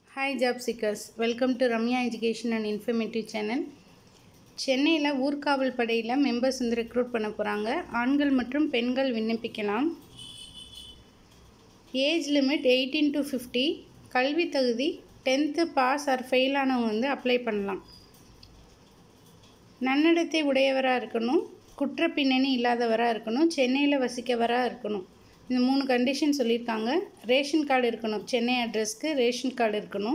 hi job seekers welcome to Ramya education and informative channel சென்னையில் ஊர்காவல் படையில் மெம்பர்ஸ் வந்து ரெக்ரூட் பண்ண போகிறாங்க ஆண்கள் மற்றும் பெண்கள் விண்ணப்பிக்கலாம் age limit eighteen to fifty கல்வி தகுதி டென்த்து பாஸ் ஆர் ஃபெயில் ஆனவங்க வந்து அப்ளை பண்ணலாம் நன்னடத்தை உடையவராக இருக்கணும் குற்ற பின்னணி இல்லாதவராக இருக்கணும் சென்னையில் வசிக்கவராக இருக்கணும் இந்த மூணு கண்டிஷன் சொல்லியிருக்காங்க ரேஷன் கார்டு இருக்கணும் சென்னை அட்ரஸ்க்கு ரேஷன் கார்டு இருக்கணும்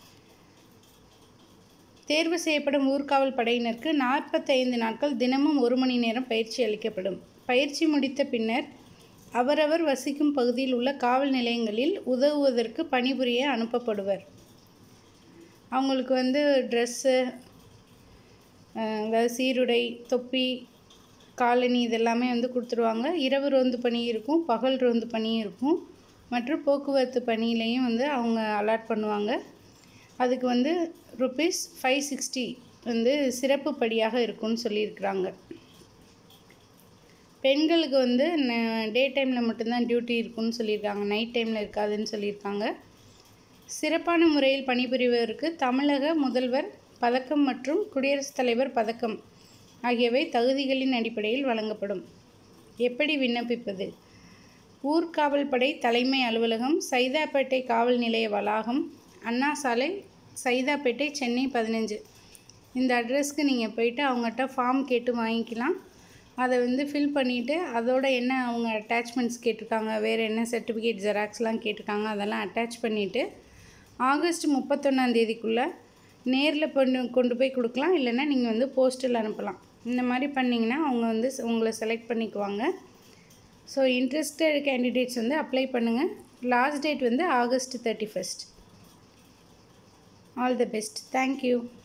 தேர்வு செய்யப்படும் ஊர்காவல் படையினருக்கு நாற்பத்தைந்து நாட்கள் தினமும் ஒரு மணி நேரம் பயிற்சி அளிக்கப்படும் பயிற்சி முடித்த பின்னர் அவரவர் வசிக்கும் பகுதியில் உள்ள காவல் நிலையங்களில் உதவுவதற்கு பணிபுரிய அனுப்பப்படுவர் அவங்களுக்கு வந்து ட்ரெஸ்ஸு அதாவது சீருடை தொப்பி காலனி இதெல்லாமே வந்து கொடுத்துருவாங்க இரவு ரோந்து பணி இருக்கும் பகல் ரோந்து பணி இருக்கும் மற்றும் போக்குவரத்து பணியிலையும் வந்து அவங்க அலாட் பண்ணுவாங்க அதுக்கு வந்து ருபீஸ் ஃபைவ் சிக்ஸ்டி வந்து சிறப்பு படியாக இருக்கும்னு சொல்லியிருக்கிறாங்க பெண்களுக்கு வந்து டே டைமில் மட்டும்தான் டியூட்டி இருக்குன்னு சொல்லியிருக்காங்க நைட் டைமில் இருக்காதுன்னு சொல்லியிருக்காங்க சிறப்பான முறையில் பணிபுரிவதற்கு தமிழக முதல்வர் பதக்கம் மற்றும் குடியரசுத் தலைவர் பதக்கம் ஆகியவை தகுதிகளின் அடிப்படையில் வழங்கப்படும் எப்படி விண்ணப்பிப்பது ஊர்காவல் படை தலைமை அலுவலகம் சைதாப்பேட்டை காவல் நிலைய வளாகம் அண்ணா சாலை சைதாப்பேட்டை சென்னை பதினஞ்சு இந்த அட்ரஸ்க்கு நீங்கள் போயிட்டு அவங்ககிட்ட ஃபார்ம் கேட்டு வாங்கிக்கலாம் அதை வந்து ஃபில் பண்ணிவிட்டு அதோட என்ன அவங்க அட்டாச்மெண்ட்ஸ் கேட்டிருக்காங்க வேறு என்ன சர்டிஃபிகேட் ஜெராக்ஸ்லாம் கேட்டிருக்காங்க அதெல்லாம் அட்டாச் பண்ணிவிட்டு ஆகஸ்ட் முப்பத்தொன்னாந்தேதிக்குள்ளே நேரில் கொண்டு கொண்டு போய் கொடுக்கலாம் இல்லைன்னா நீங்கள் வந்து போஸ்ட்டில் அனுப்பலாம் இந்த மாதிரி பண்ணிங்கன்னா அவங்க வந்து உங்களை செலக்ட் பண்ணிக்குவாங்க ஸோ இன்ட்ரெஸ்டட் கேண்டிடேட்ஸ் வந்து அப்ளை பண்ணுங்கள் லாஸ்ட் டேட் வந்து August thirty first all the best thank you